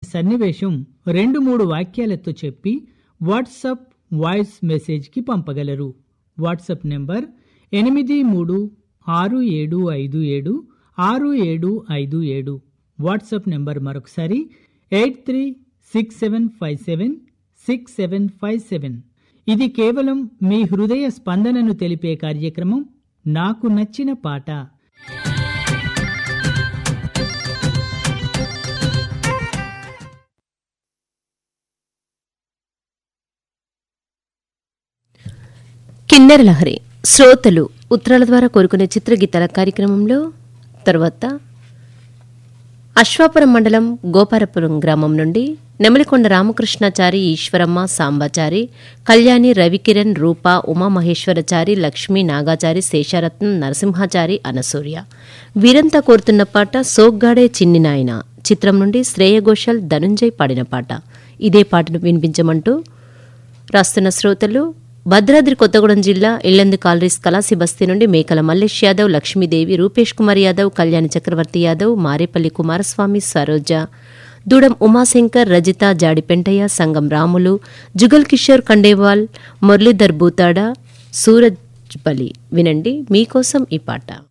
సన్నివేశం రెండు మూడు వాక్యాలతో చెప్పి వాట్సప్ వాయిస్ మెసేజ్కి పంపగలరు వాట్సప్ నెంబర్ ఎనిమిది మూడు ఆరు ఏడు ఐదు ఏడు ఆరు ఏడు ఐదు ఏడు వాట్సప్ నెంబర్ మరొకసారి eight three six seven five seven six seven five seven ఇది కేవలం మీ హృదయ స్పందనను తెలిపే కార్యక్రమం నాకు నచ్చిన పాట కిన్నెర లహరి శ్రోతలు ఉత్తరాల ద్వారా కోరుకునే చిత్రగీతాల కార్యక్రమంలో తర్వాత అశ్వాపురం మండలం గోపారపురం గ్రామం నుండి నెమలికొండ రామకృష్ణాచారి ఈశ్వరమ్మ సాంబాచారి కళ్యాణి రవికిరణ్ రూప ఉమామహేశ్వరచారి లక్ష్మీ నాగాచారి శేషరత్నం నరసింహాచారి అనసూర్య వీరంతా కోరుతున్న పాట సోగ్గాడే చిన్ని నాయన చిత్రం నుండి శ్రేయ ఘోషల్ ధనుంజయ్ పాడిన పాట ఇదే పాటను వినిపించమంటూ రాస్తున్న శ్రోతలు భద్రాద్రి కొత్తగూడెం జిల్లా ఇళ్లందు కాలరీస్ కలాసి బస్తీ నుండి మేకల మల్లేష్ యాదవ్ లక్ష్మీదేవి రూపేష్ కుమార్ యాదవ్ కళ్యాణి చక్రవర్తి యాదవ్ మారేపల్లి కుమారస్వామి సరోజ దూడం ఉమాశంకర్ రజిత జాడి పెంటయ్య సంగం రాములు జుగల్ కిషోర్ ఖండేవాల్ మురళీధర్ బూతాడ సూరజ్ బలి వినండి మీకోసం ఈ పాట